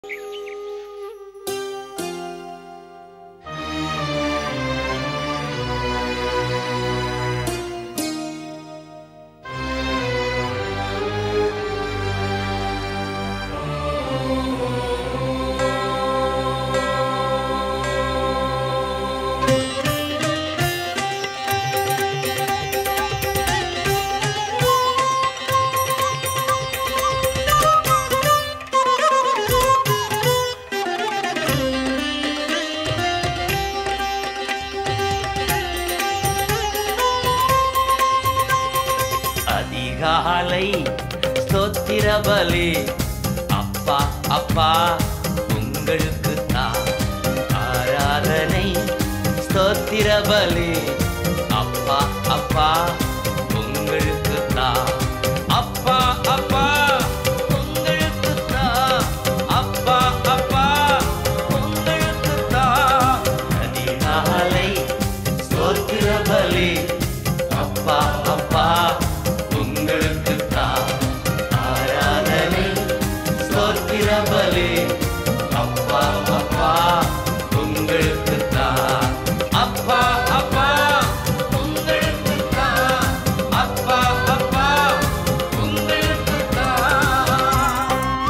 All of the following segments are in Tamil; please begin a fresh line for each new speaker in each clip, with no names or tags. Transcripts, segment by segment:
அதிகாலை ஸ்தோத்திர பலி அப்பா அப்பா உங்களுக்கு தான் ஆராதனை ஸ்தோத்திர பலி அப்பா அப்பா உங்களுக்கு தான் அப்பா அப்பா உங்களுக்கு தான் அப்பா அப்பா உங்களுக்கு தான் அதிகாலை ஸ்தோத்திர பலி அப்பா அப்பா உங்களுக்கு தான் ஆராதனை ஸ்தோத்திர பலி அப்பா அப்பா உங்களுக்கு தான் அப்பா அப்பா உங்களுக்கு தான் அப்பா அப்பா உங்களுக்கு தான்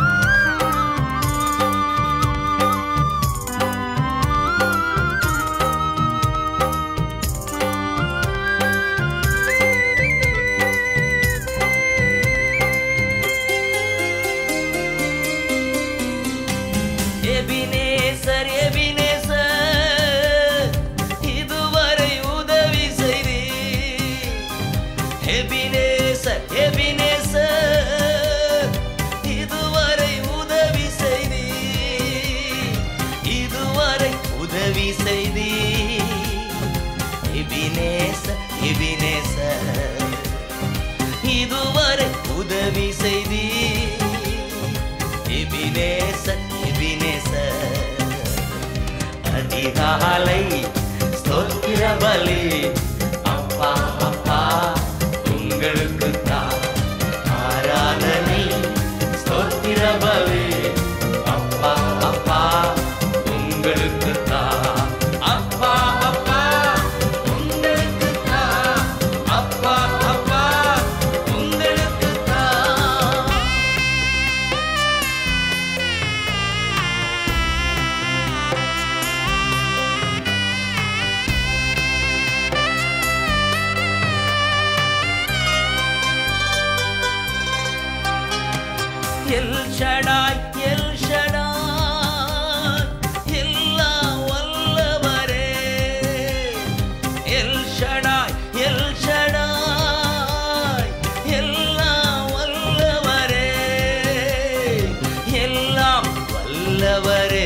எபினேசர் எபினேசர் இதுவரை உதவி செய்தி எபினேசர் எபினேசர் இதுவரை உதவி செய்தி இதுவரை உதவி செய்தி எபினேசர் எபினேசர் இதுவரை உதவி செய்தி எபினேச எபினேச அதிகாலை ஸ்தோத்திர பலி அப்பா அப்பா உங்களுக்கு தான் ஆராதனை ஸ்தோத்திர பலி அப்பா அப்பா உங்களுக்கு தான் அப்பா அப்பா உங்களுக்கு தான் அப்பா அப்பா உங்களுக்கு தான் எல் ஷடாய் எல் ஷடாய் எல்லாம் வல்லவரே எல் ஷடாய் எல் ஷடாய் எல்லாம் வல்லவரே எல்லாம் வல்லவரே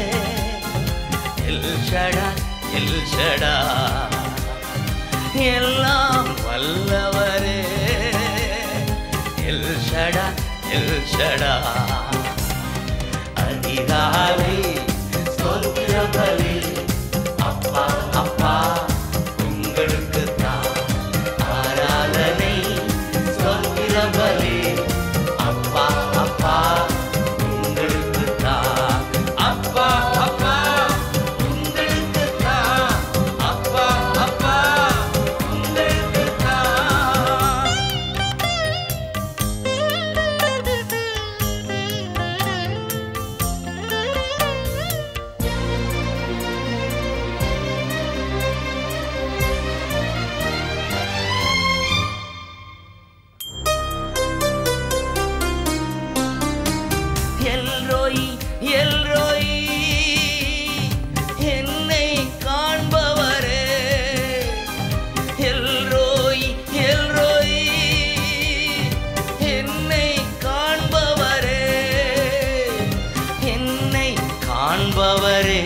எல் ஷடாய் எல் ஷடாய் எல்லாம் வல்லவரே எல் ஷடா எல் ஷடா அதிகாலை ஸ்தோத்திர பலி அப்பா அப்பா உங்களுக்கு தான் ஆராதனை ஸ்தோத்திர பலி அப்பா அப்பா உங்களுக்கு தான் அப்பா அப்பா உங்களுக்கு தான் அப்பா அப்பா உங்களுக்கு தான் எல்ரோய் எல்ரோய் என்னை காண்பவரே எல்ரோய் எல்ரோய் என்னை காண்பவரே என்னை காண்பவரே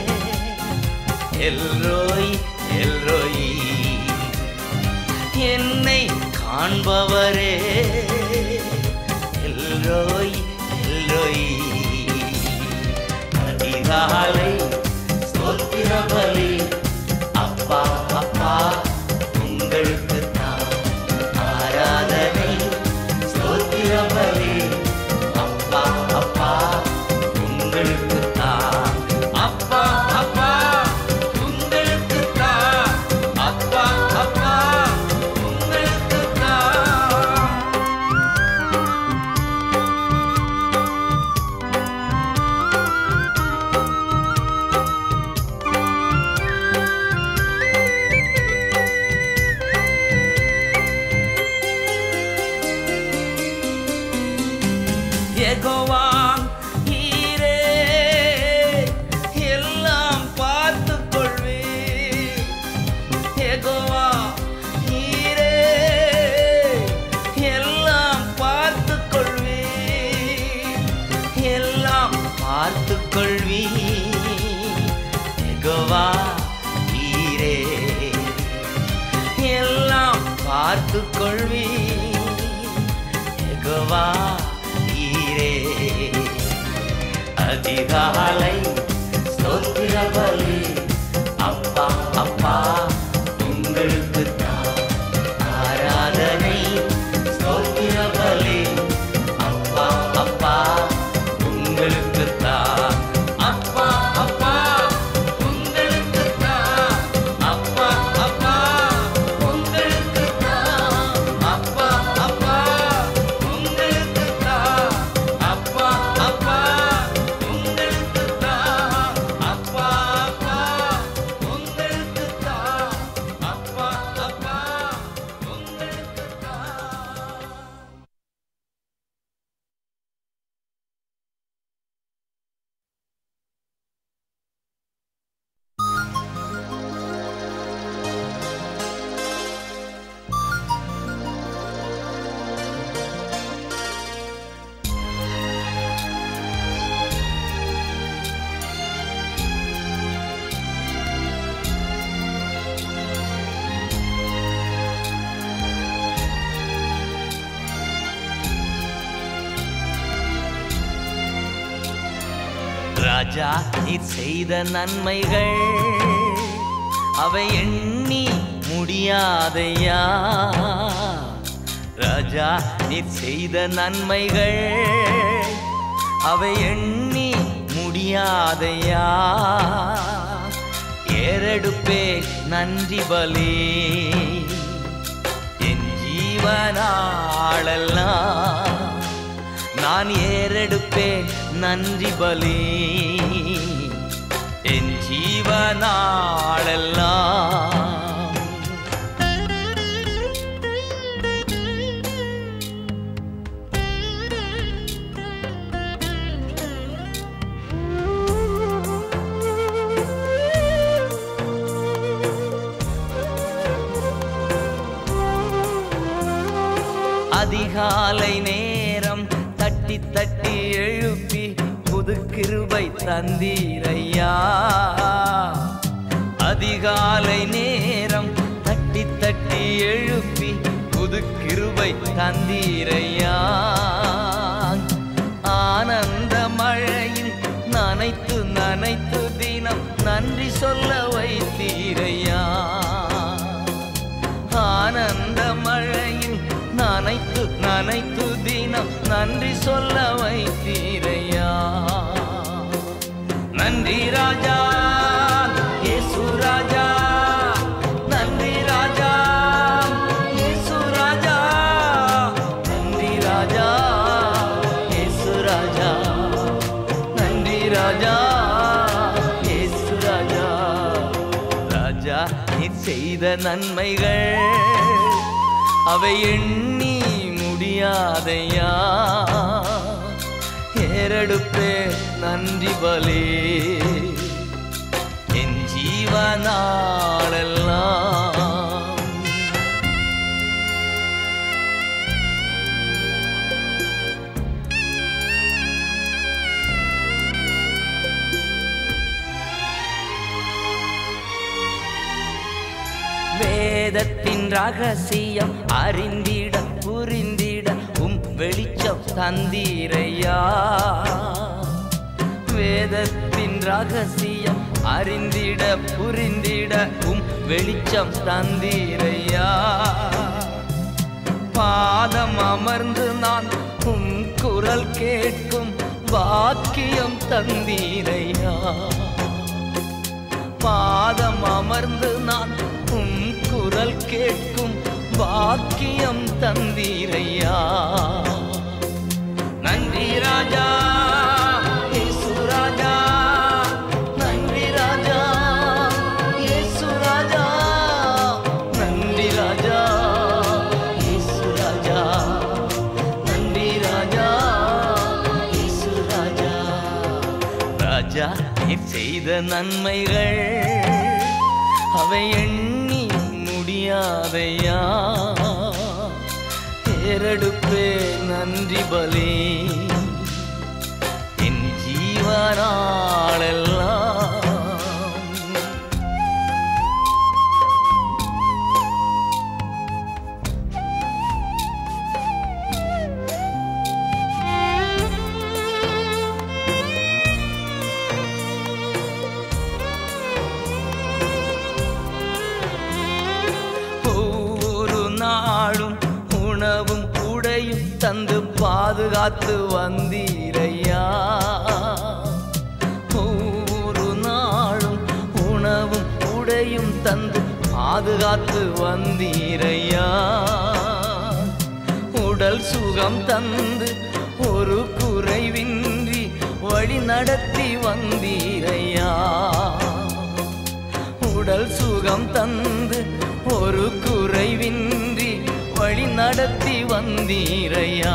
எல்ரோய் எல்ரோய் என்னை காண்பவரே எல்ரோய் எல்ரோய் அதிகாலை ஸ்தோத்திர பலி அப்பா அப்பா உங்களுக்கு தான் ஆராதனை ஸ்தோத்திர பலி அப்பா அப்பா உங்களுக்கு தான் அப்பா அப்பா உங்களுக்கு தான் அப்பா அப்பா உங்களுக்கு தான் யெகோவா நீரே எல்லாம் பார்த்துக் கொள்வீர். யெகோவா நீரே எல்லாம் பார்த்துக் கொள்வீர். எல்லாம் பார்த்துக் கொள்வீர். யெகோவா நீரே எல்லாம் பார்த்துக் கொள்வீர். யெகோவா நீரே அதிகாலை ஸ்தோத்திர பலி அப்பா அப்பா உங்களுக்கு தான் ஆராதனை ஸ்தோத்திர பலி அப்பா அப்பா உங்களுக்கு தான் அப்பா அப்பா உங்களுக்கு தான் அப்பா அப்பா உங்களுக்கு தான் அப்பா அப்பா உங்களுக்கு தான் அப்பா அப்பா உங்களுக்கு தான் அப்பா அப்பா உங்களுக்கு தான் அப்பா அப்பா உங்களுக்கு தான் ராஜா நீர் செய்த நன்மைகள் அவை எண்ணி முடியாதையா ராஜா நீர் செய்த நன்மைகள் அவை எண்ணி முடியாதையா ஏறெடுப்பே நன்றி பலி என் ஜீவனாளெல்லாம் நான் ஏறெடுப்பேன் நன்றி பலி என் ஜீவனாளெல்லாம் அதிகாலை நேரம் தட்டி தட்டி எழுப்பி புது கிருபை தந்தீரையா அதிகாலை நேரம் தட்டி தட்டி எழுப்பி புது கிருபை தந்தீரையா ஆனந்த மழையில் நனைத்து நனைத்து தினம் நன்றி சொல்ல வைத்தீரையா ஆனந்த மழையில் நனைத்து நனைத்து தினம் நன்றி சொல்ல வைத்தீரையா நன்றி ராஜா இயேசு ராஜா நன்றி ராஜா இயேசு ராஜா நன்றி ராஜா இயேசு ராஜா நன்றி ராஜா இயேசு ராஜா ராஜா நீர் செய்த நன்மைகள் அவை எண்ணி முடியாதையா ஏறெடுப்பே நன்றி பலே என் ஜீவனாளெல்லாம் வேதத்தின் ரகசியம் அறிந்திட புரிந்திட உம் வெளிச்சம் தந்தீரையா வேதத்தின் ரகசியம் அறிந்திட புரிந்திட உம் வெளிச்சம் தந்தீரையா பாதம் அமர்ந்து நான் உம் குரல் கேட்கும் பாக்கியம் தந்தீரையா பாதம் அமர்ந்து நான் உம் குரல் கேட்கும் பாக்கியம் தந்தீரையா நன்றி ராஜா இயேசு ராஜா நன்றி ராஜா இயேசு ராஜா நன்றி ராஜா இயேசு ராஜா நன்றி ராஜா இயேசு ராஜா ராஜா நீர் செய்த நன்மைகள் அவை எண்ணி முடியாதையா ஏறெடுப்பே நன்றி பலி என் ஜீவனாளெல்லாம் ஒவ்வொரு நாளும் உணவும் உடையும் தந்து பாதுகாத்து வந்தீரையா ஒவ்வொரு நாளும் உணவும் உடையும் தந்து பாதுகாத்து வந்தீரையா உடல் சுகம் தந்து ஒரு குறைவின்றி வழி நடத்தி வந்தீரையா உடல் சுகம் தந்து ஒரு குறைவின்றி வழி நடத்தி வந்தீரையா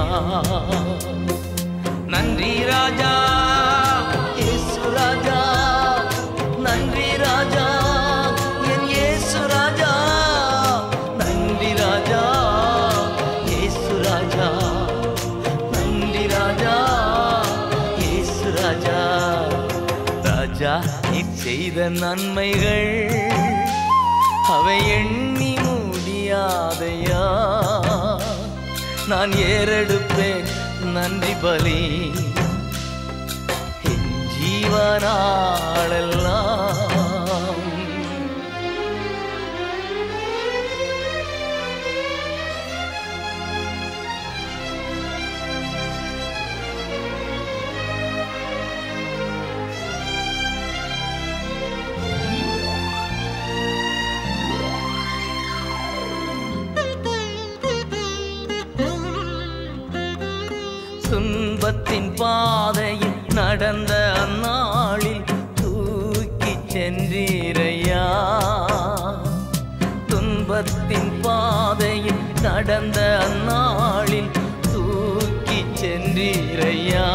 நன்றி ராஜா இயேசு ராஜா நன்றி ராஜா என் இயேசு ராஜா நன்றி ராஜா இயேசு ராஜா நன்றி ராஜா இயேசு ராஜா ராஜா நீ செய்த நன்மைகள் அவை எண்ணி முடியாதையா நான் ஏறெடுப்பேன் நன்றி பலி என் ஜீவனாளெல்லாம் துன்பத்தின் பாதையில் நடந்த அந்நாளில் தூக்கி சென்றீரையா துன்பத்தின் பாதையில் நடந்த அந்நாளில் தூக்கி சென்றீரையா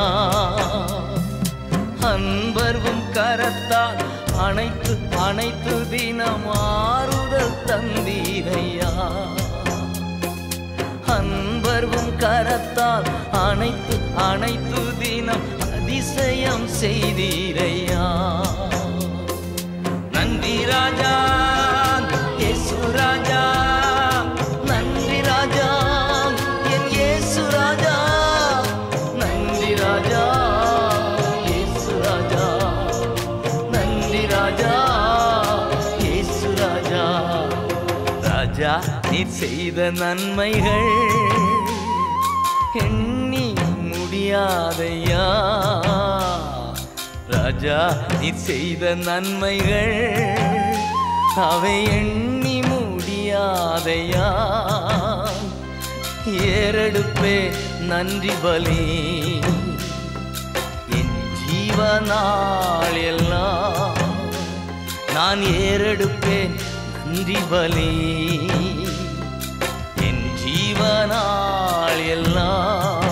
அன்பர்வும் கரத்தால் அனைத்து அனைத்து தினம் ஆறுதல் தந்தீரையா அன்பர்வும் கரத்தால் அனைத்து அனைத்து தினம் அதிசயம் செய்தீரையா நன்றி ராஜா இயேசு ராஜா நன்றி ராஜா என் இயேசு ராஜா நன்றி ராஜா இயேசு ராஜா நன்றி ராஜா இயேசு ராஜா ராஜா நீர் செய்த நன்மைகள் எண்ணி முடியாதையா ராஜா நீர் செய்த நன்மைகள் அவை எண்ணி முடியாதையா ஏறெடுப்பே நன்றி பலி என் ஜீவனாள் எல்லாம் நான் ஏறெடுப்பேன் நன்றி பலி என் ஜீவனாள் எல்லாம்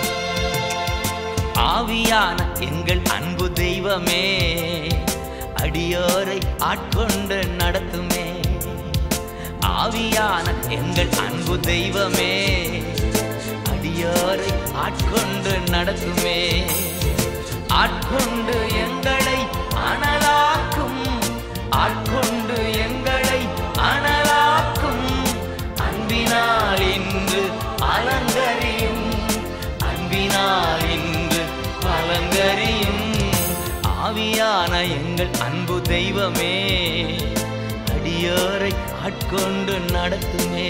ஆவியான எங்கள் அன்பு தெய்வமே அடியோரை ஆட்கொண்டு நடத்துமே ஆவியான எங்கள் அன்பு தெய்வமே அடியோரை ஆட்கொண்டு நடத்துமே ஆட்கொண்டு எங்களை அனலாக்கும் ஆட்கொண்டு எங்களை அனலாக்கும் அன்பினால் இன்று அலங்கரியும் அன்பினால் இன்று அலங்கரியும் ஆவியான எங்கள் அன்பு தெய்வமே அடியோரை ஆட்கொண்டு நடத்துமே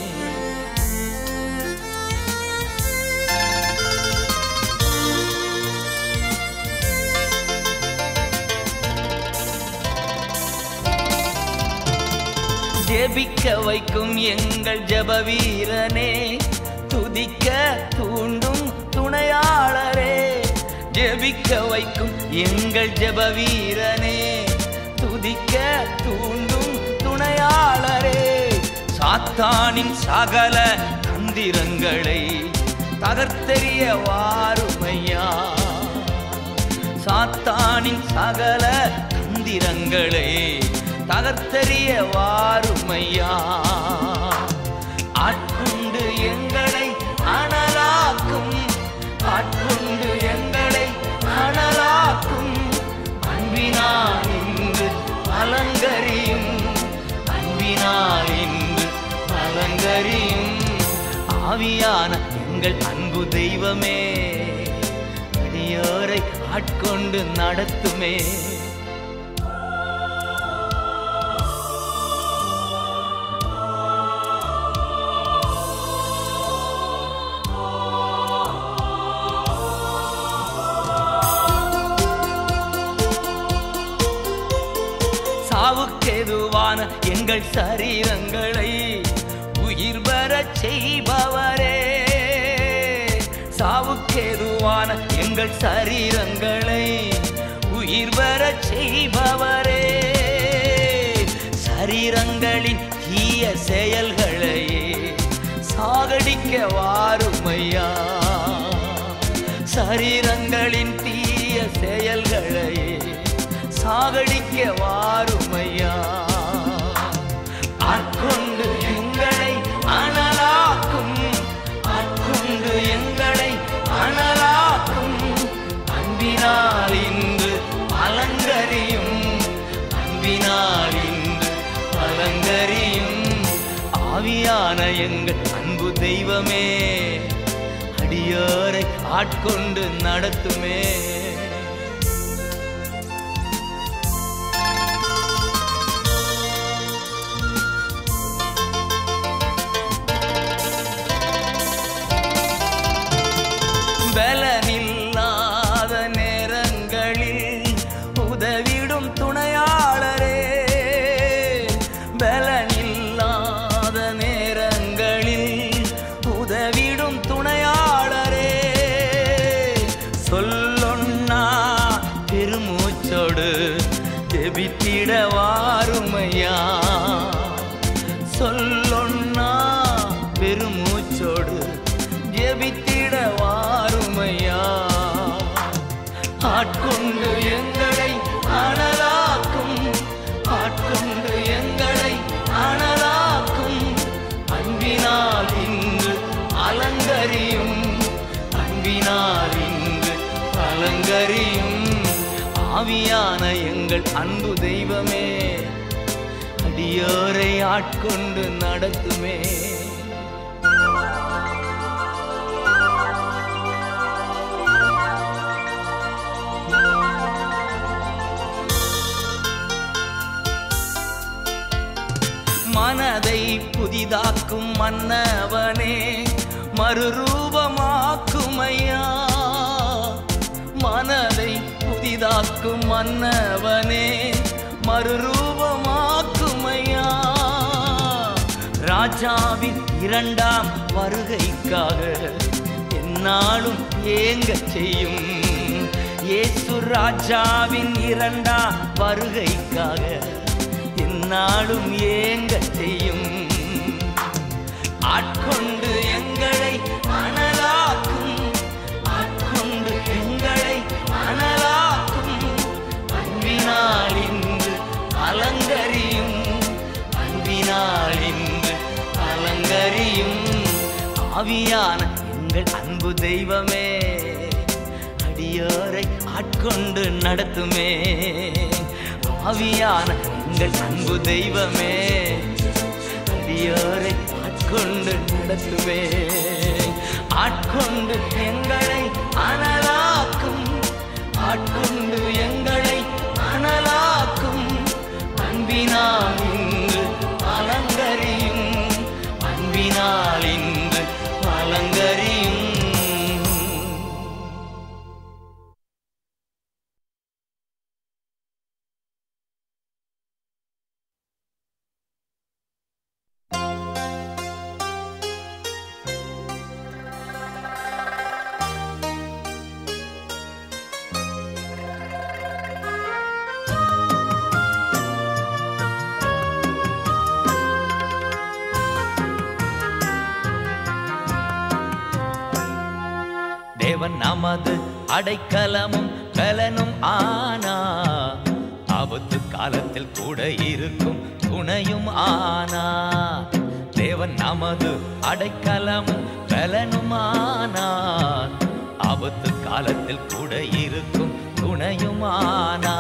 ஜெபிக்க வைக்கும் எங்கள் ஜெப வீரனே துதிக்க தூண்டும் துணையாளரே ஜெபிக்க வைக்கும் எங்கள் ஜெப வீரனே துதிக்க தூண்டும் துணையாளரே சாத்தானின் சகல தந்திரங்களை தகர்த்தெறிய வாருமையா சாத்தானின் சகல தந்திரங்களை தகர்த்தெறிய வாருமையா ஆட்கொண்டு எங்களை அனலாக்கும் ஆட்கொண்டு எங்களை அனலாக்கும் அன்பினால் இன்று அலங்கரியும் அன்பினால் இன்று அலங்கரியும் ஆவியான எங்கள் அன்பு தெய்வமே அடியோரை ஆட்கொண்டு நடத்துமே சாவுக்கெதுவான எங்கள் சரீரங்களை உயிர் பெறச் செய்பவரே சாவுக்கெதுவான எங்கள் சரீரங்களை உயிர் பெறச் செய்பவரே சரீரங்களின் தீய செயல்களை சாகடிக்க வாருமையா சரீரங்களின் தீய செயல்களை சாகடிக்க வாருமையா ஆட்கொண்டு எங்களை அனலாக்கும் ஆட்கொண்டு எங்களை அனலாக்கும் அன்பினால் இன்று அலங்கரியும் அன்பினால் இன்று அலங்கரியும் ஆவியான எங்கள் அன்பு தெய்வமே அடியோரை ஆட்கொண்டு நடத்துமே பலனில்லாத நேரங்களில் உதவிடும் துணையாளரே பலனில்லாத நேரங்களில் உதவிடும் துணையாளரே சொல்லொன்னா பெருமூச்சோடு ஜெபித்திட வாருமையா சொல்லொன்னா பெருமூச்சோடு ஜெபித்திட வாருமையா ஆட்கொண்டு எங்களை அனலாக்கும் ஆட்கொண்டு எங்களை அனலாக்கும் அன்பினால் இன்று அலங்கரியும் அன்பினால் இன்று அலங்கரியும் ஆவியான எங்கள் அன்பு தெய்வமே அடியோரை ஆட்கொண்டு நடத்துமே மனதை புதிதாக்கும் மன்னவனே மறுரூபமாக்குமையா மனதை புதிதாக்கும் மன்னவனே மறுரூபமாக்குமையா ராஜாவின் இரண்டாம் வருகைக்காக என்னாலும் ஏங்கச் செய்யும் இயேசு ராஜாவின் இரண்டாம் வருகைக்காக என்னாலும் ஏங்கச் செய்யும் ஆட்கொண்டு எங்களை அனலாக்கும் ஆட்கொண்டு எங்களை அனலாக்கும் அன்பினால் இன்று ஆவியான எங்கள் அன்பு தெய்வமே அடியோரை ஆட்கொண்டு நடத்துமே ஆவியான எங்கள் அன்பு தெய்வமே அடியோரை ஆட்கொண்டு நடத்துமே ஆட்கொண்டு எங்களை அனலாக்கும் ஆட்கொண்டு எங்களை அனலாக்கும் அன்பினால் இன்று அலங்கரியும் அன்பினால் இன்று அலங்கரியும் தேவன் நமது அடைக்கலமும் பலனும் ஆனா ஆபத்து காலத்தில் கூட இருக்கும் துணையும் ஆனா தேவன் நமது அடைக்கலமும் பலனும் ஆனா ஆபத்து காலத்தில் கூட இருக்கும் துணையும் ஆனா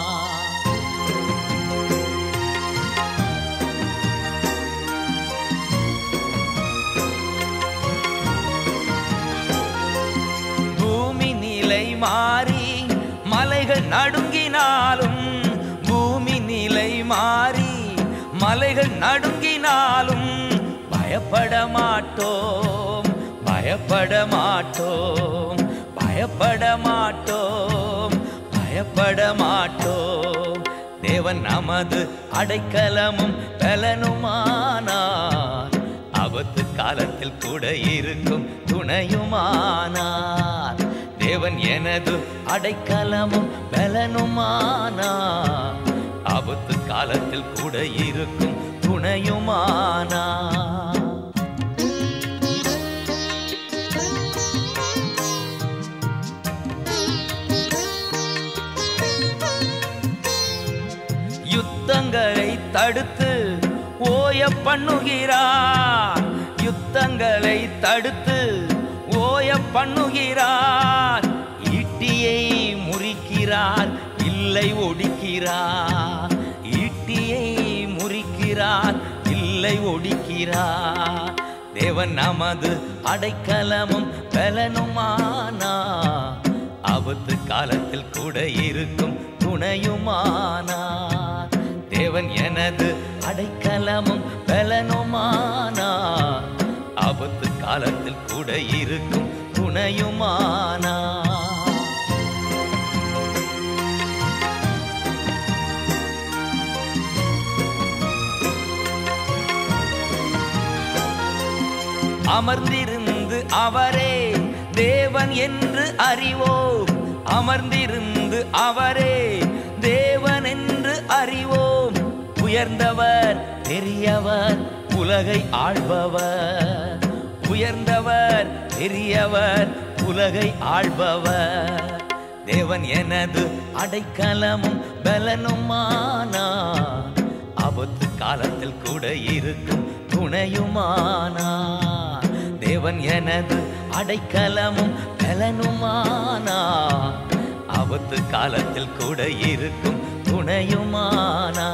பூமி நிலை மாறி மலைகள் நடுங்கினாலும் பூமி நிலை மாறி மலைகள் நடுங்கினாலும் பயப்பட மாட்டோம் பயப்பட மாட்டோம் பயப்பட மாட்டோம் பயப்பட மாட்டோம் தேவன் நமது அடைக்கலமும் பலனுமானார் ஆபத்து காலத்தில் கூட இருக்கும் துணையுமானார் தேவன் எனது அடைக்கலமும் பலனுமானார் ஆபத்து காலத்தில் கூட இருக்கும் துணையுமானார் யுத்தங்களை தடுத்து ஓய பண்ணுகிறார் யுத்தங்களை தடுத்து ஓய பண்ணுகிறார் ஈட்டியை முறிக்கிறார் இல்லை ஒடிக்கிறார் ஈட்டியை முறிக்கிறார் இல்லை ஒடிக்கிறார் தேவன் நமது அடைக்கலமும் பலனுமானா ஆபத்து காலத்தில் கூட இருக்கும் துணையுமானார் தேவன் எனது அடைக்கலமும் பலனுமானார் ஆபத்து காலத்தில் கூட இருக்கும் துணையுமானார் அமர்ந்திருந்து அவரே தேவன் என்று அறிவோம் அமர்ந்திருந்து அவரே தேவன் என்று அறிவோம் உயர்ந்தவர் பெரியவர் உலகை ஆள்பவர் உயர்ந்தவர் பெரியவர் உலகை ஆள்பவர் தேவன் எனது அடைக்கலமும் பலனுமானா ஆபத்து காலத்தில் கூட இருக்கும் துணையுமானா தேவன் எனது அடைக்கலமும் பலனுமானா ஆபத்து காலத்தில் கூட இருக்கும் துணையுமானா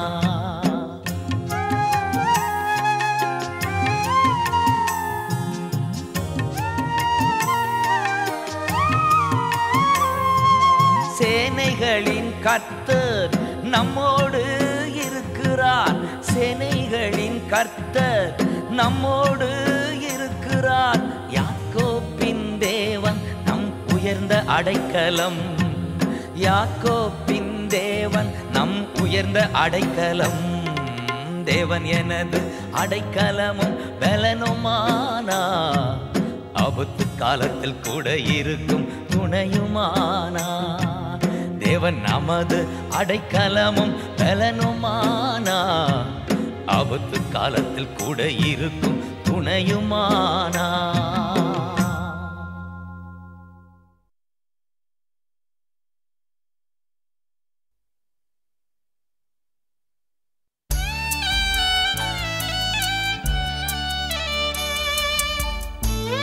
சேனைகளின் கர்த்தர் நம்மோடு இருக்கிறார் சேனைகளின் கர்த்தர் நம்மோடு இருக்கிறார் யாக்கோப்பின் தேவன் நம் உயர்ந்த அடைக்கலம் யாக்கோப்பின் தேவன் நம் உயர்ந்த அடைக்கலம் தேவன் எனது அடைக்கலமும் பலனுமானா ஆபத்து காலத்தில் கூட இருக்கும் துணையுமானா தேவன் நமது அடைக்கலமும் பலனுமானா ஆபத்து காலத்தில் கூட இருக்கும் துணையுமானா
Thank you.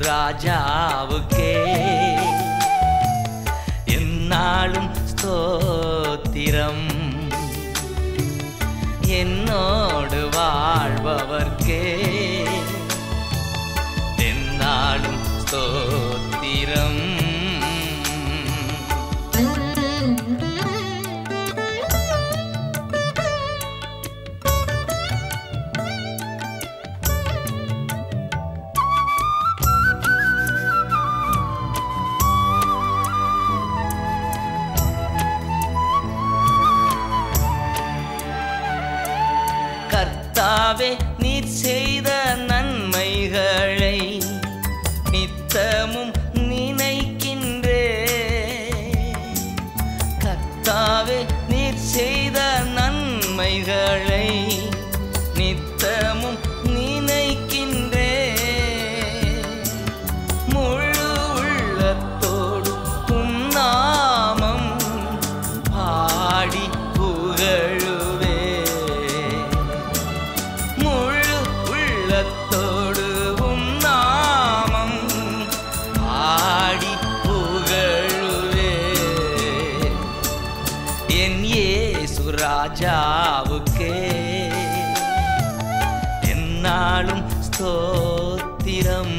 ராஜாவுக்கே என்னாலும் ஸ்தோத்திரம் என்னோடு வாழ்பவர்க்கே என்னாலும் ஸ்தோத்திரம் கர்த்தாவே நீர் செய்த நன்மைகளை நித்தமும் நினைக்கின்றே கர்த்தாவே நீர் செய்த நன்மைகளை நித்தமும் நினைக்கின்றே முழு உள்ளத்தோடு உம் நாமம் பாடி புகழுவே முழு உள்ளத்தோடு உம் நாமம் பாடி புகழுவே என் இயேசு ராஜாவுக்கே என்னாலும் ஸ்தோத்திரம்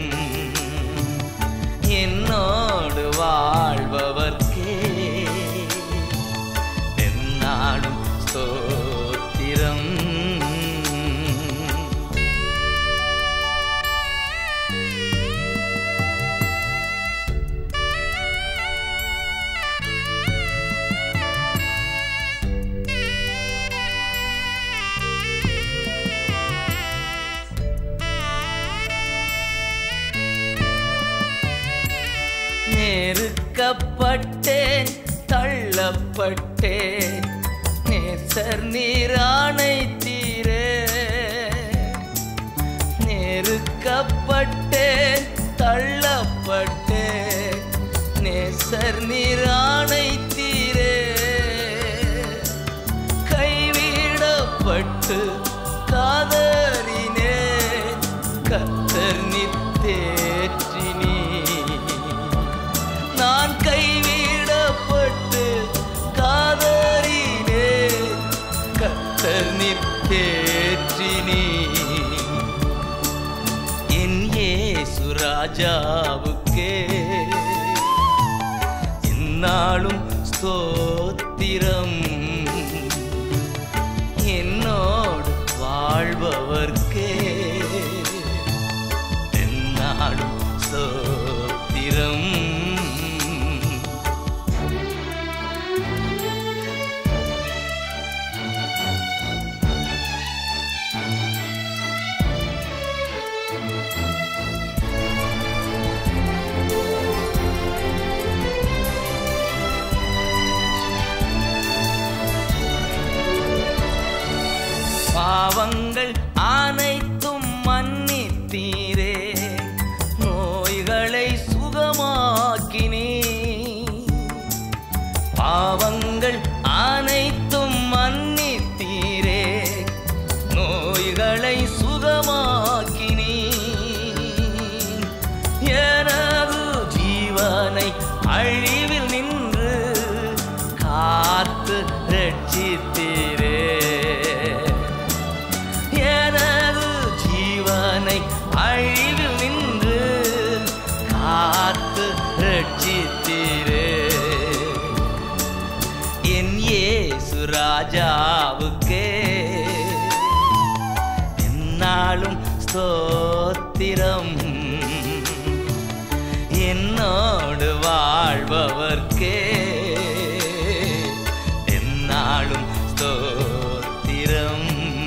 என்னோடு வாழ்பவர்க்கே என்னாலும் ஸ்தோத்திரம் நெருக்கப்பட்டேன் தள்ளப்பட்டேன் நேசர் நீரானை தீரே நெருக்கப்பட்டேன் தள்ளப்பட்டேன் நேசர் நீரானை தீரே கைவிடப்பட்டு காதறினே கத்தர் நித்தேற்றினீ நான் கைவிடப்பட்டு காதறினே கத்தர் நித்தேற்றினீ என் இயேசு ராஜாவுக்கே இந்நாளும் ஸ்தோத்திரம் என்னோடு வாழ்பவர்க்கே எந்நாளும் ஸ்தோத்திரம் பாவங்கள் அனைத்தும் மன்னித்தீரே நோய்களை சுகமாக்கினே பாவங்கள் அனைத்தும் மன்னித்தீரே நோய்களை சுகமாக்கினே எனது ஜீவனை அழிவில் நின்று காத்து ரட்சித்தீரே எனது ஜீவனை அழிவில் நின்று காத்து ரட்சித்தீரே என் இயேசு ராஜாவுக்கே என்னாலும் ஸ்தோத்திரம் என்னோடு வாழ்பவர்க்கே என்னாலும் ஸ்தோத்திரம்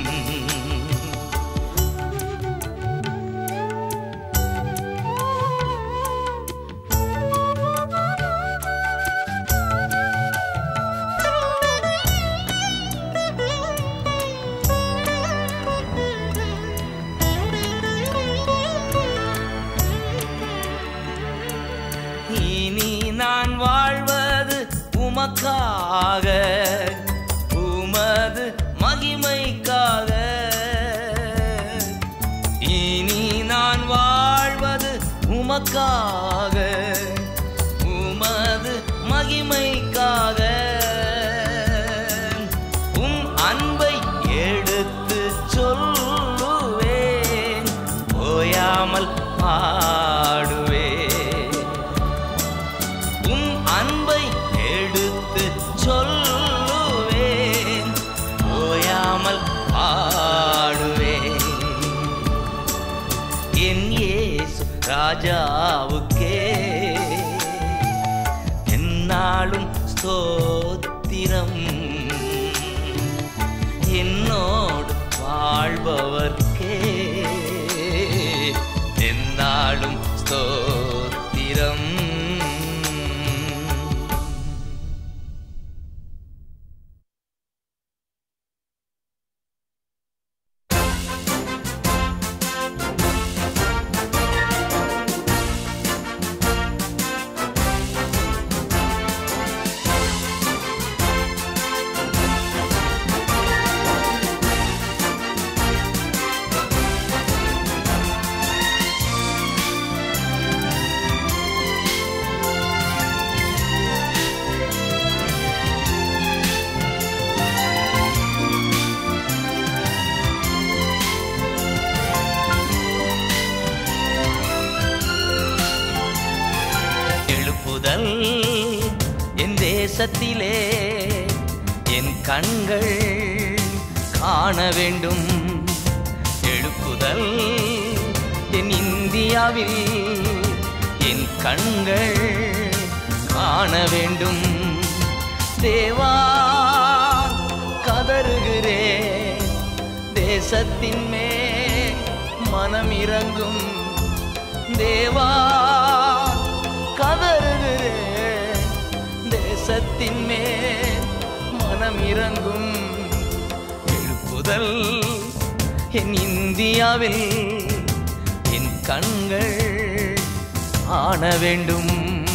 இனி நான் வாழ்வது உமக்காக உமது மகிமைக்காக இனி நான் வாழ்வது மகிமைக்காக உம் அன்பை எடுத்து சொல்லுவேன் ஓயாமல் பாடுவேன் உம் அன்பை எடுத்து சொல்லுவேன் ஓயாமல் பாடுவேன் என் இயேசு ராஜாவுக்கே என்னாலும் ஸ்தோத்திரம் என்னோடு வாழ்பவர்க்கே என்னாலும் ஸ்தோத்திரம் எழுப்புதல் என் தேசத்திலே என் கண்கள் காண வேண்டும் எழுப்புதல் என் இந்தியாவில் என் கண்கள் காண வேண்டும் தேவா கதறுகிறேன் தேசத்தின் மேல் மனம் இறங்கும் தேவா கதறுகிறேன் தேசத்தின் மேல் மனம் இறங்கும் எழுப்புதல் என் இந்தியாவில் என் கண்கள் ஆன வேண்டும்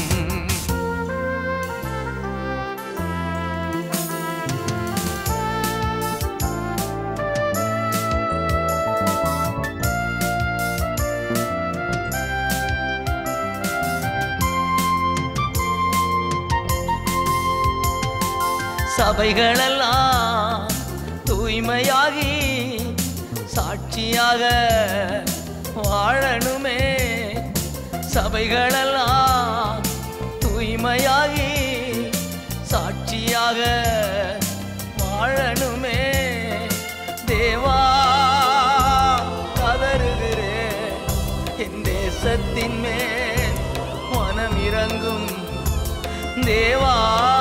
சபைகளெல்லாம் தூய்மையாகி சாட்சியாக வாழணுமே சபைகளெல்லாம் தூய்மையாகி சாட்சியாக வாழணுமே தேவா கதறுகிறேன் என் தேசத்தின் மேல் மனம் இறங்கும் தேவா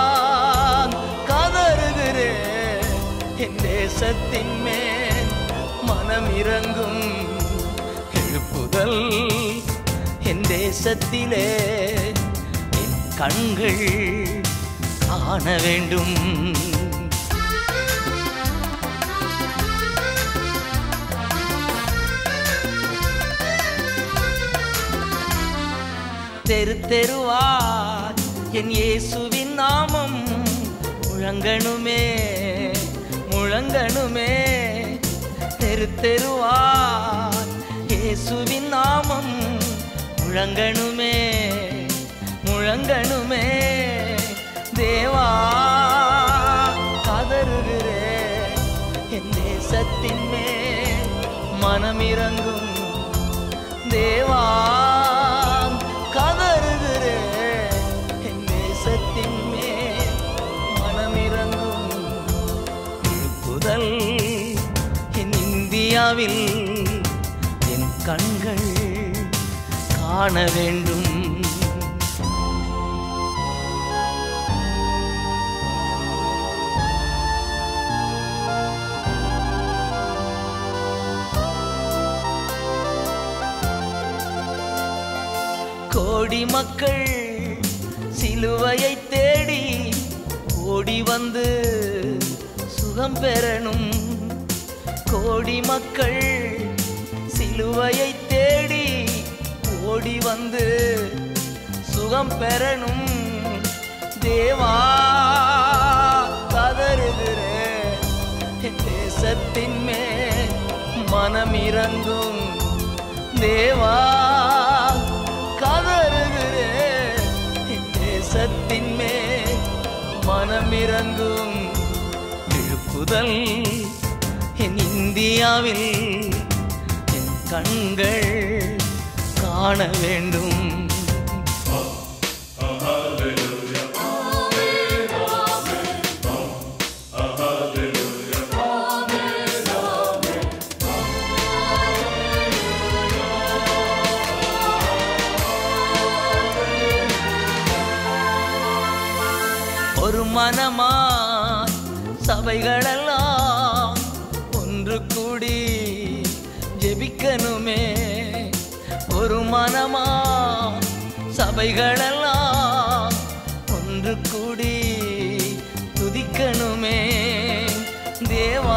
கதறுகிறேன் என் தேசத்தின் மேல் மனம் இறங்கும் எழுப்புதல் என் தேசத்திலே என் கண்கள் காண வேண்டும் தெரு தெருவாய் என் இயேசுவின் நாமம் முழங்கணுமே முழங்கணுமே தெரு தெருவாய் இயேசுவின் நாமம் முழங்கணுமே முழங்கணுமே தேவா கதறுகிறேன் என் தேசத்தின் மேல் மனம் இறங்கும் தேவா கதறுகிறேன் என் தேசத்தின் மேல் மனம் இறங்கும் எழுப்புதல் என் இந்தியாவில் என் கண்கள் காண வேண்டும் கோடி மக்கள் சிலுவையை தேடி ஓடி வந்து சுகம் பெறணும் கோடி மக்கள் சிலுவையை தேடி ஓடி வந்து சுகம் பெறணும் தேவா கதறுகிறேன் என் தேசத்தின் மேல் மனம் இறங்கும் தேவா கதறுகிறேன் என் தேசத்தின் மேல்
மனமிறங்கும் எழுப்புதல் என் இந்தியாவில் என் கண்கள் காண வேண்டும் ஒரு மனமாய் சபைகளெல்லாம் ஒன்று கூடி ஜெபிக்கணுமே ஒரு மனமா சபைகளெல்லாம் ஒன்று கூடி துதிக்கணுமே தேவா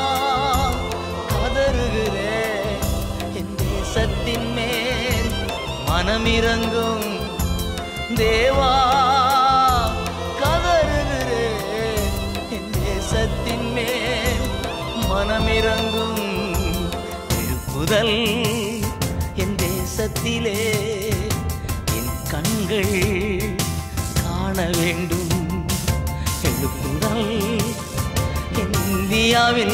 கதறுகிறே என் தேசத்தின் மேல் மனமிறங்கும் தேவா கதறுகிறே என் தேசத்தின் மேல் மனமிறங்கும் எழுப்புதல் என் தேசத்திலே என் கண்கள் காண வேண்டும் எழுப்புதல் என் இந்தியாவில்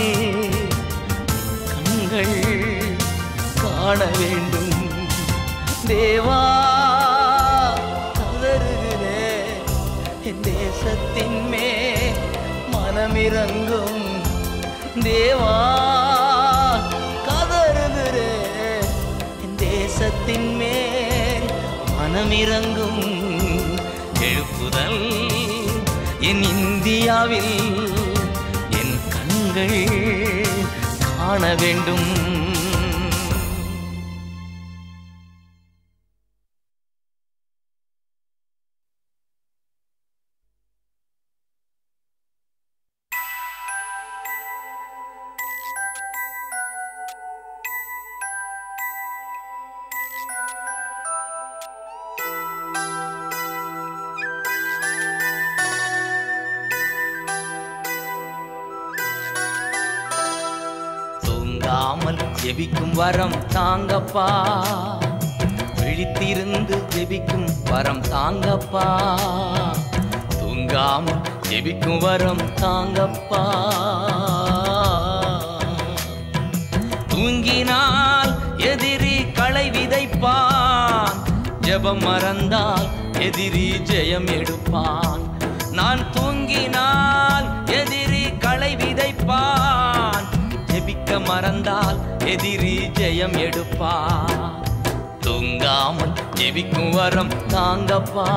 கண்கள் காண வேண்டும் தேவா கதறுகிறே என் தேசத்தின் மே மனமிறங்கும் தேவா கதறுகிறே என் தேசத்தின் மேல் மனமிறங்கும் எழுப்புதல் என் இந்தியாவில் என் கண்கள் காண வேண்டும் தூங்காமல் ஜெபிக்கும் வரம் தாங்கப்பா விழித்திருந்து ஜெபிக்கும் வரம் தாங்கப்பா தூங்காமல் ஜெபிக்கும் வரம் தாங்கப்பா தூங்கினால் எதிரி களை விதைப்பான் ஜெபம் மறந்தால் எதிரி ஜெயம் எடுப்பான் நான் தூங்கினால் எதிரி களை விதைப்பான் ஜெபிக்க மறந்தால் எதிரி ஜெயம் எடுப்பான் தூங்காமல் ஜெபிக்கும் வரம் தாங்கப்பா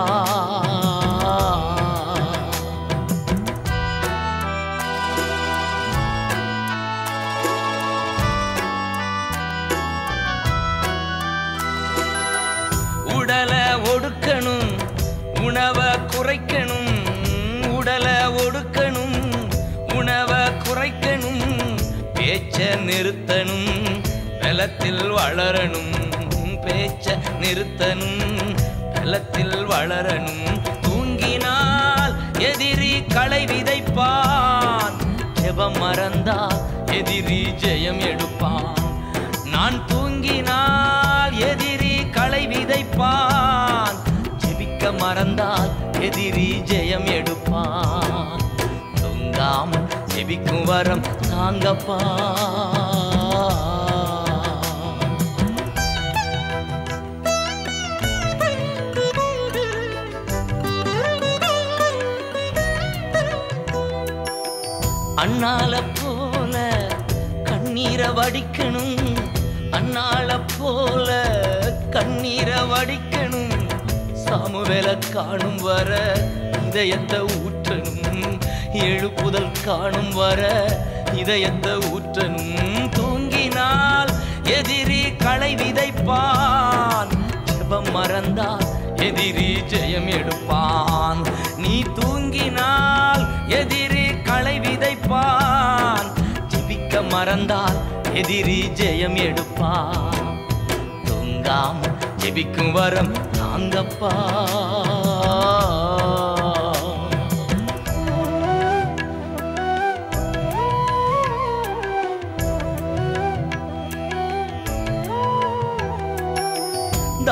உடலை ஒடுக்கணும் உணவை குறைக்கணும் உடலை ஒடுக்கணும் உணவை குறைக்கணும் பேச்ச நிறுத்தணும் பலத்தில் வளரணும் பேச்ச நிறுத்தணும் பலத்தில் வளரணும் தூங்கினால் எதிரி களை விதைப்பான் ஜெபம் மறந்தால் எதிரி ஜெயம் எடுப்பான் நான் தூங்கினால் எதிரி களை விதைப்பான் ஜெபிக்க மறந்தால் எதிரி ஜெயம் எடுப்பான் தூங்காமல் ஜெபிக்கும் வரம் தாங்கப்பா அண்ணால போல கண்ணீரை வடிக்கணும் அண்ணால போல கண்ணீரை வடிக்கணும் சாமுவேல காணும் வர இதயத்தை ஊற்றணும் எழுப்புதல் காணும் வர இதயத்தை ஊற்றணும் தூங்கினால் எதிரி களை விதைப்பான் ஜெபம் மறந்தால் எதிரி ஜெயம் எடுப்பான் நீ தூங்கினால் எதிரி களை விதைப்பான் ஜெபிக்க மறந்தால் எதிரி ஜெயம் எடுப்பான் தூங்காம ஜெபிக்கும் வரம் தாங்கப்பா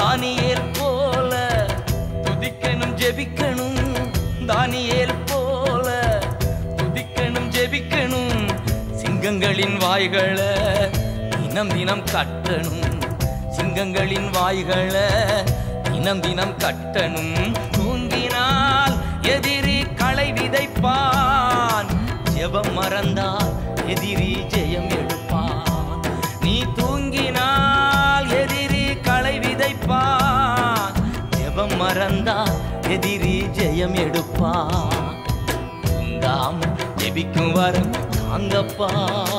தானியேல் போல துதிக்கணும் ஜெபிக்கணும் தானியேல் போல சிங்கங்களின் வாய்களை தினம் தினம் கட்டணும் சிங்கங்களின் வாய்களை தினம் தினம் கட்டணும் தூங்கினால் எதிரி களை விதைப்பான் ஜெபம் மறந்தால் எதிரி ஜெயம் எடுப்பான் நீ தூங்கினால் எதிரி களை விதைப்பான் ஜெபம் மறந்தால் எதிரி ஜெயம் எடுப்பான் தூங்காம ஜெபிக்கும் வரம் தாங்கப்பா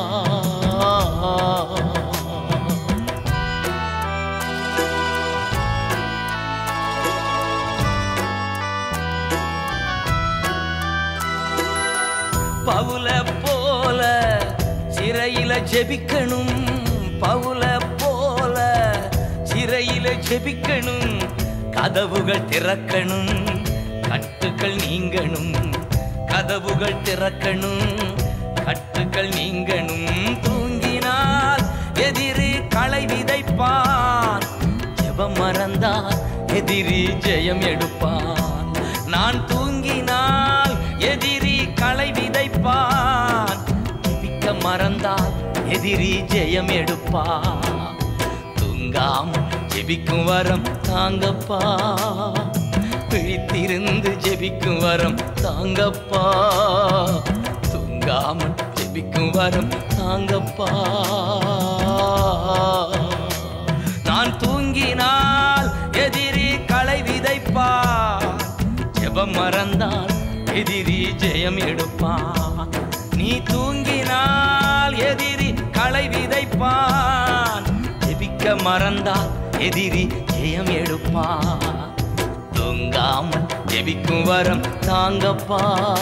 பவுல போல சிறையில ஜெபிக்கணும் பவுல போல சிறையில ஜெபிக்கணும் கதவுகள் திறக்கணும் கட்டுக்கள் நீங்கணும் கதவுகள் திறக்கணும் கட்டுக்கள் நீங்கணும் தூங்கினால் எதிரி களை விதைப்பான் ஜெபம் மறந்தால் எதிரி ஜெயம் எடுப்பான் நான் தூங்கினால் எதிரி களை விதைப்பான் ஜெபிக்க மறந்தால் எதிரி ஜெயம் எடுப்பான் தூங்காம ஜெபிக்கும் வரம் தாங்கப்பா பிழித்திருந்து ஜெபிக்கும் வரம் தாங்கப்பா தூங்காம ஜெபிக்கும் வரம் தாங்கப்பா நான் தூங்கினால் எதிரி களை விதைப்பான் ஜெபம் மறந்தால் எதிரி ஜெயம் எடுப்பான் நீ தூங்கினால் எதிரி களை விதைப்பான் ஜெபிக்க மறந்தால் எதிரி ஜெயம் எடுப்பான் தூங்காமல் ஜெபிக்கும் வரம் தாங்கப்பா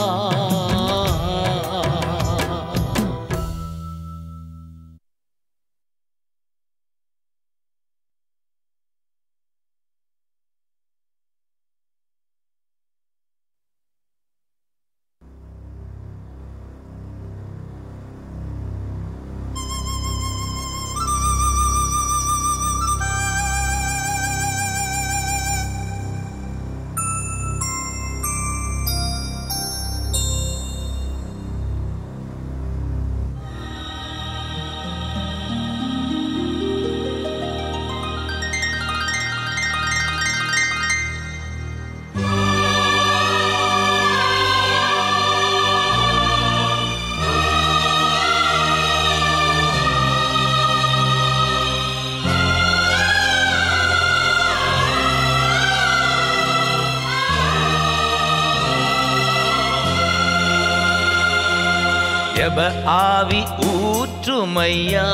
ஜெப ஆவி ஊற்றுமையா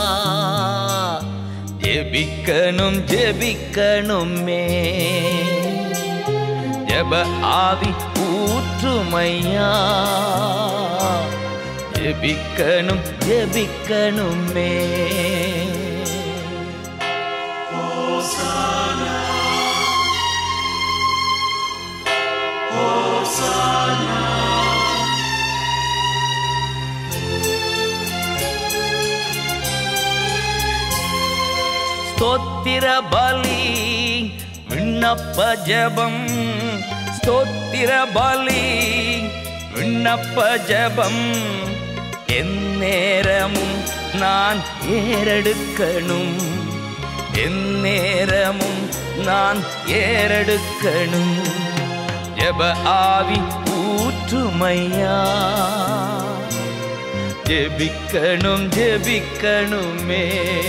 ஜெபிக்கணும் ஜெபிக்கணுமே ஜெப ஆவி ஊற்றுமையா ஜெபிக்கணும் ஜெபிக்கணுமே ஸ்தோத்திர பலி விண்ணப்ப ஜெபம் ஸ்தோத்திர பலி விண்ணப்ப ஜெபம் எந்நேரமும் நான் ஏறெடுக்கணும் எந்நேரமும் நான் ஏறெடுக்கணும் ஜெப ஆவி ஊற்றுமையா ஜெபிக்கணும் ஜெபிக்கணுமே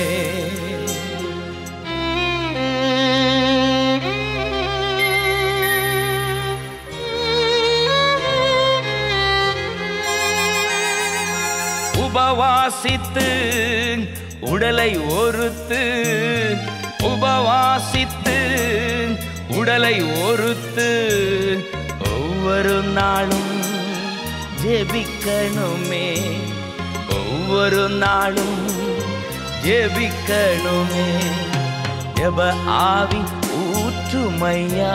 உபவாசித்து உடலை ஒருத்து உபவாசித்து உடலை ஒருத்து ஒவ்வொரு நாளும் ஜெபிக்கணுமே ஒவ்வொரு நாளும் ஜெபிக்கணுமே ஜெப ஆவி ஊற்றுமையா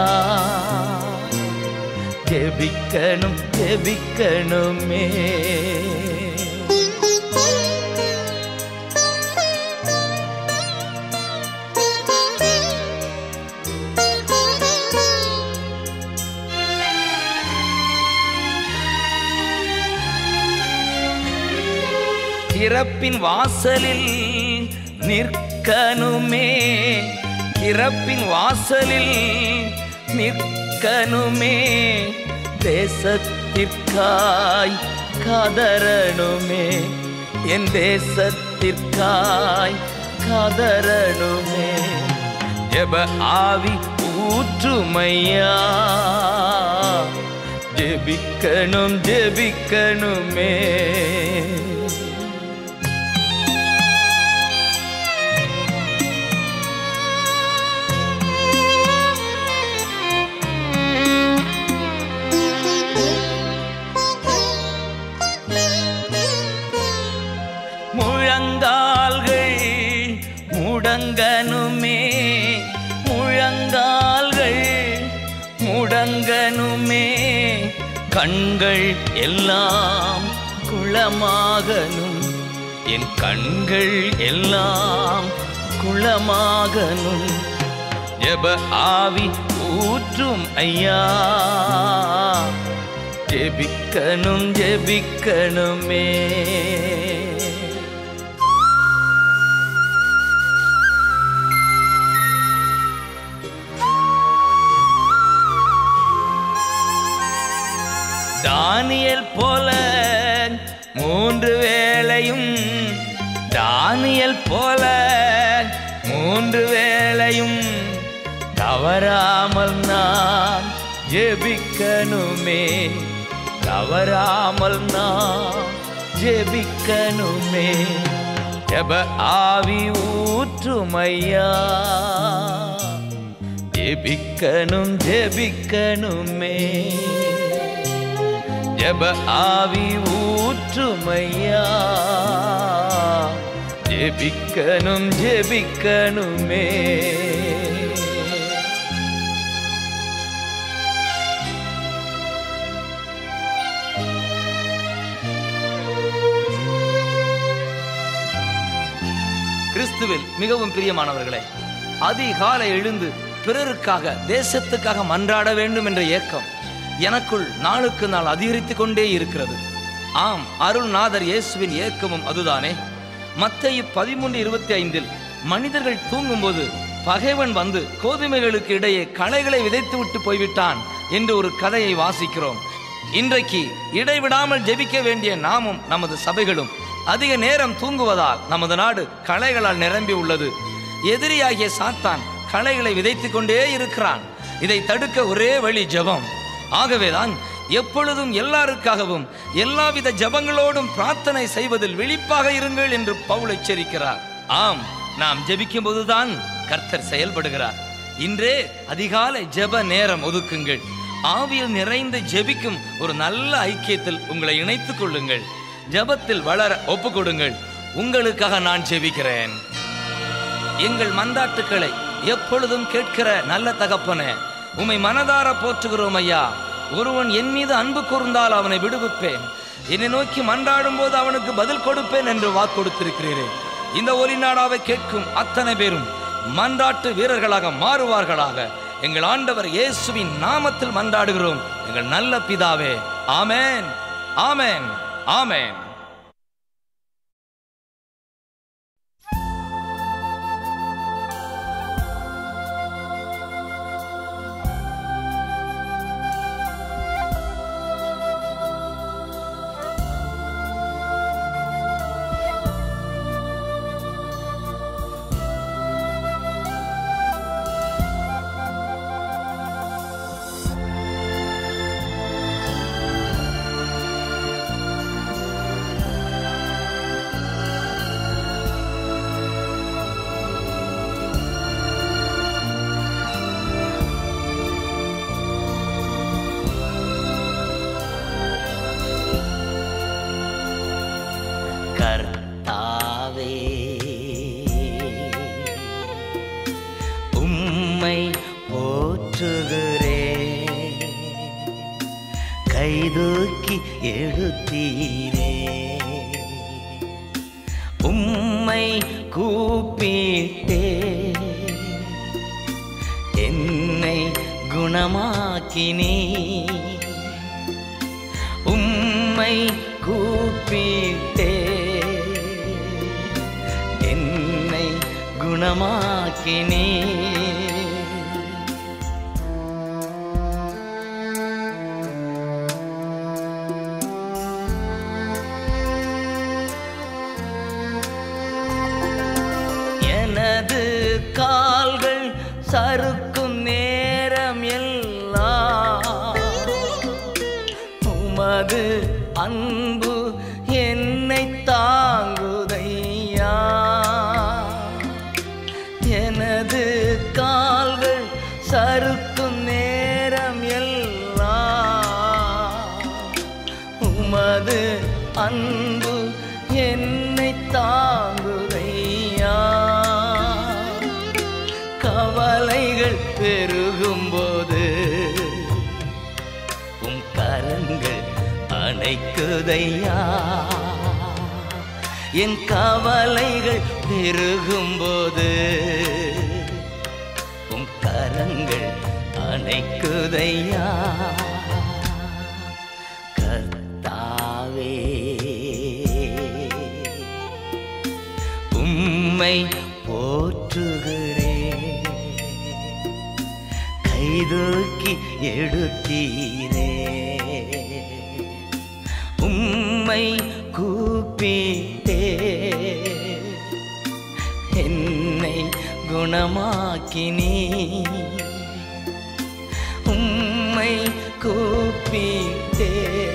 ஜெபிக்கணும் ஜெபிக்கணுமே திறப்பின் வாசலில் நிற்கனுமே திறப்பின் வாசலில் நிற்கனுமே தேசத்திற்காய் கதறணுமே என் தேசத்திற்காய் கதறணுமே ஜெப ஆவி ஊற்றுமையா ஜெபிக்கணும் ஜெபிக்கணுமே முழங்கால்கள் முடங்கனுமே முழங்கால்கள் முடங்கனுமே கண்கள் எல்லாம் குளமாகனும் என் கண்கள் எல்லாம் குளமாகனும் ஜெப ஆவி ஊற்றும் ஐயா ஜெபிக்கணும் ஜெபிக்கணுமே தானியல் போல மூன்று வேளையும் தானியல் போல மூன்று வேளையும் தவறாமல் நான் ஜெபிக்கணுமே தவறாமல் நான் ஜெபிக்கணுமே ஜெப ஆவி ஊற்றுமையா ஜெபிக்கணும் ஜெபிக்கணுமே ஜெப ஆவி ஊற்றுமையா ஜெபிக்கணும் ஜெபிக்கணுமே கிறிஸ்துவில் மிகவும் பிரியமானவர்களே அதிகாலை எழுந்து பிறருக்காக தேசத்துக்காக மன்றாட வேண்டும் என்ற ஏக்கம் எனக்குள் நாளுக்கு நாள் அதிகரித்துக் கொண்டே இருக்கிறது ஆம் அருள்நாதர் இயேசுவின் ஏக்கமும் அதுதானே மத்தேயு பதிமூன்று இருபத்தி ஐந்தில் மனிதர்கள் தூங்கும்போது பகைவன் வந்து கோதுமைகளுக்கு இடையே களைகளை விதைத்து விட்டு போய்விட்டான் என்று ஒரு கதையை வாசிக்கிறோம் இன்றைக்கு இடைவிடாமல் ஜெபிக்க வேண்டிய நாமும் நமது சபைகளும் அதிக நேரம் தூங்குவதால் நமது நாடு களைகளால் நிரம்பி உள்ளது எதிரியாகிய சாத்தான் களைகளை விதைத்துக் கொண்டே இருக்கிறான் இதை தடுக்க ஒரே வழி ஜெபம் ஆகவேதான் எப்பொழுதும் எல்லாருக்காகவும் எல்லாவித ஜெபங்களோடும் பிரார்த்தனை செய்வதில் விழிப்பாக இருங்கள் என்று பவுல் எச்சரிக்கிறார் ஆம் நாம் ஜெபிக்கும் போதுதான் கர்த்தர் செயல்படுகிறார் இன்றே அதிகாலை ஜெப நேரம் ஒதுக்குங்கள் ஆவியில் நிறைந்து ஜெபிக்கும் ஒரு நல்ல ஐக்கியத்தில் உங்களை இணைத்துக் கொள்ளுங்கள் ஜெபத்தில் வளர ஒப்புக் கொடுங்கள் உங்களுக்காக நான் ஜெபிக்கிறேன் எங்கள் மந்தாட்டுக்களை எப்பொழுதும் கேட்கிற நல்ல தகப்பனே உம்மை மனதார போற்றுகிறோம் ஐயா ஒருவன் என் மீது அன்பு கூர்ந்தால் அவனை விடுவிப்பேன் என்னை நோக்கி மன்றாடும் போது அவனுக்கு பதில் கொடுப்பேன் என்று வாக்கு கொடுத்திருக்கிறீரே இந்த ஒலி நாடாவை கேட்கும் அத்தனை பேரும் மன்றாட்டு வீரர்களாக மாறுவார்களாக எங்கள் ஆண்டவர் இயேசுவின் நாமத்தில் மன்றாடுகிறோம் எங்கள் நல்ல பிதாவே ஆமென் ஆமென் ஆமென் கர்த்தாவே உம்மை போற்றுகிறே கைதூக்கி எடுத்தீரே உம்மை கூப்பிட்டே என்னை குணமாக்கினே உம்மை கூப்பிட்டே குணமாக்கினே எனது கால்கள் சறுக்கும் நேரம் எல்லாம் உமது அன்பு என்னை தாங்குதையா எனது கால்கள் சறுக்கும் நேரம் எல்லாம் உமது அன்பு என்னை தாங்குதையா கவலைகள் பெருகும்போது உம் கரங்கள் அணைக்குதையா என் கவலைகள் பெருகும்போது உம் கரங்கள் அணைக்குதையா கர்த்தாவே உம்மை போற்றுகிறேன் கைதூக்கி எடுத்தீரே உம்மை கூப்பிட்டே என்னை குணமாக்கினே உம்மை கூப்பிட்டே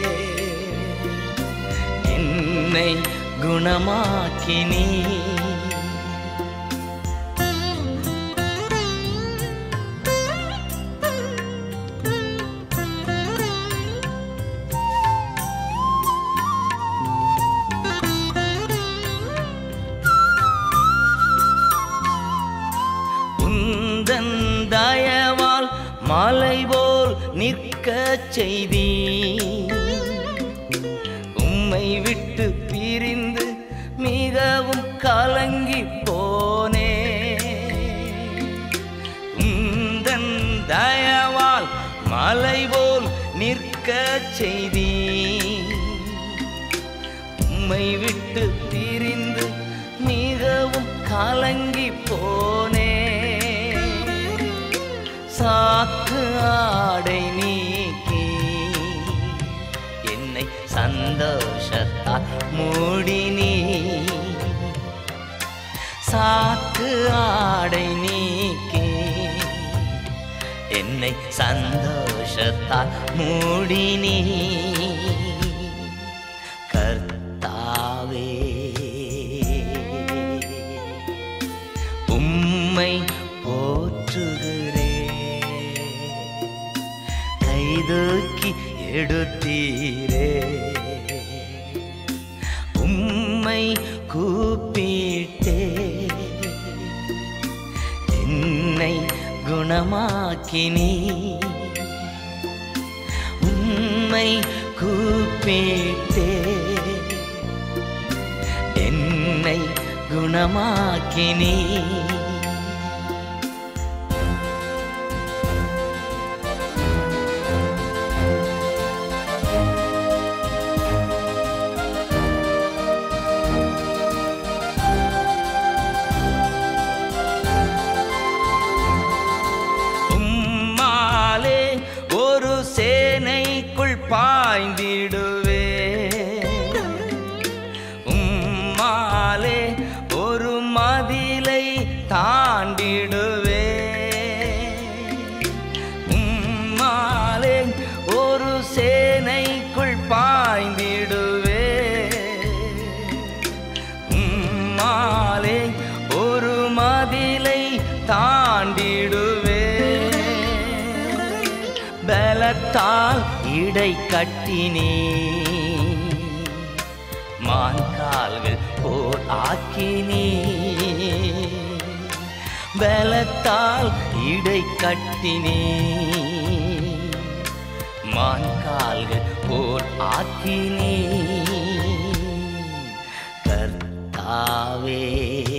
என்னை குணமாக்கினே உந்தன் தயவால் மலை போல் நிற்க செய்தி உம்மை விட்டு பிரிந்து மிகவும் கலங்கி போனே உந்தன் தயவால் மலை போல் நிற்க செய்தி உம்மை விட்டு பிரிந்து மிகவும் கலங்கி போனே சாக்கு ஆடை நீக்கி என்னை சந்தோஷத்தால் மூடினீ சாக்கு ஆடை நீக்கி என்னை சந்தோஷத்தால் மூடினீ கர்த்தாவே உம்மை போற்றுகிறே கைதூக்கி எடுத்தீரே உம்மை கூப்பிட்டே என்னை குணமாக்கினீ உம்மை கூப்பிட்டே என்னை குணமாக்கினீ உம்மாலே ஒரு சேனைக்குள் பாய்ந்திடுவே உம்மாலே ஒரு மதிலை தாண்டிடுவே உம்மாலே ஒரு சேனைக்குள் பாய்ந்திடுவே உம்மாலே ஒரு மதிலை தாண்டிடுவே பலத்தால் இடை கட்டினே மான் கால்கள் போர் ஆக்கினே பலத்தால் இடை கட்டினே மான் கால்கள் போர் ஆக்கினே கர்த்தாவே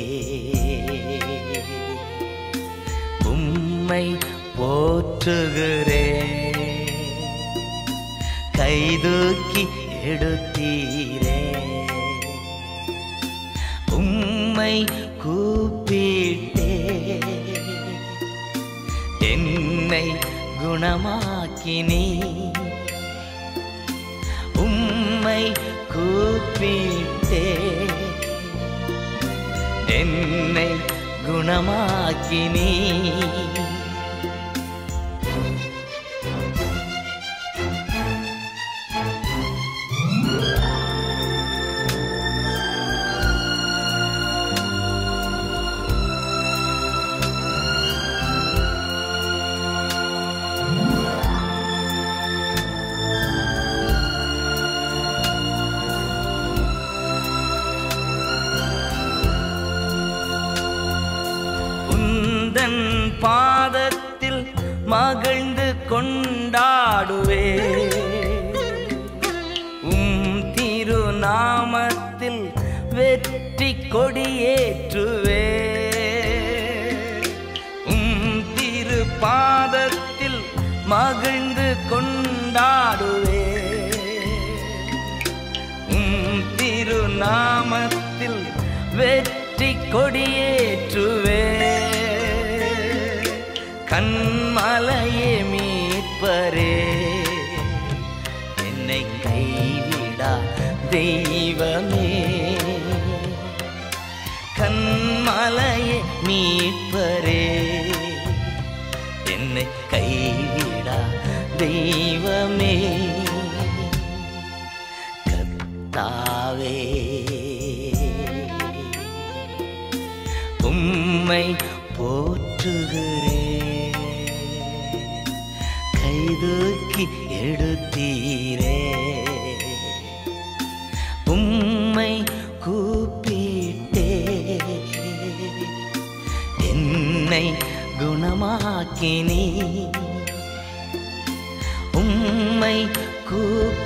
உம்மை போற்றுகிறே கைதூக்கி எடுத்தீரே உம்மை கூப்பிட்டே என்னை குணமாக்கினே உம்மை கூப்பிட்டே என்னை குணமாக்கினே உந்தன் பாதத்தில் மகிழ்ந்து கொண்டாடுவே உம் திருநாமத்தில் வெற்றி கொடியேற்றுவே உம் திரு பாதத்தில் மகிழ்ந்து கொண்டாடுவே உம் திருநாமத்தில் வெற்றி கொடியேற்றுவே கண்மலையே மீட்பரே என்னை கைவிடா தெய்வமே கண்மலையே மீட்பரே என்னை கைவிடா தெய்வமே கத்தாவே உம்மை போற்றுகிறே கைதூக்கி எடுத்தீரே உம்மை கூப்பிட்டே என்னை குணமாக்கினே உம்மை கூப்பிட்டே